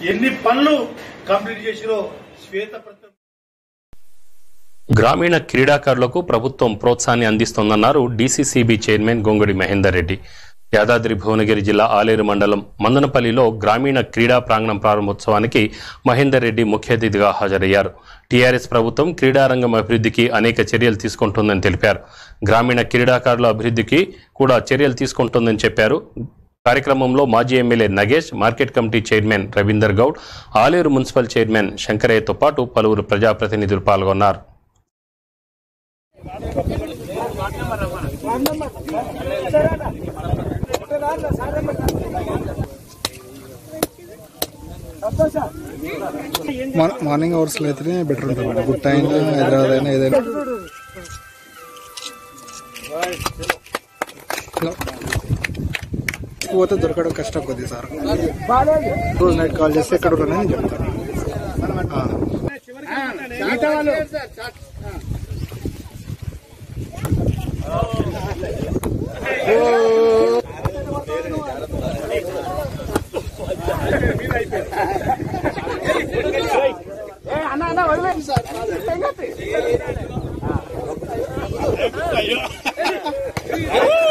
ఎన్ని పనులు కంప్లీట్ చేసిరో శ్వేతపత్రం గ్రామీణ క్రీడాకారులకు ప్రభుత్వం ప్రోత్సాహాన్ని అందిస్తోందన్నారు డీసీసీబీ చైర్మన్ గొంగుడి మహేందర్ రెడ్డి యాదాద్రి భువనగిరి జిల్లా ఆలేరు మండలం మందనపల్లిలో గ్రామీణ క్రీడా ప్రాంగణం ప్రారంభోత్సవానికి మహేందర్ రెడ్డి ముఖ్య అతిథిగా హాజరయ్యారు టీఆర్ఎస్ ప్రభుత్వం క్రీడారంగం అభివృద్ధికి అనేక చర్యలు తీసుకుంటుందని తెలిపారు గ్రామీణ క్రీడాకారుల అభివృద్ధికి కూడా చర్యలు తీసుకుంటుందని చెప్పారు కార్యక్రమంలో మాజీ MLA Nagesh market committee chairman Ravinder Goud Aler municipal chairman శంకరయ్యతో పాటు పలువురు ప్రజాప్రతినిధులు పాల్గొన్నారు మార్- మార్నింగ్ అవర్స్ లో అయితేనే బెటర్ ఉంటుంది మేడం గుట్ట అయినా హైదరాబాద్ అయినా ఏదైనా హలో. పోతే దొరకడం కష్టం కొద్ది సార్ రోజు నైట్ కాల్ చేస్తే ఎక్కడ ఉన్నానని చెప్తాను ఆ. అయ్యో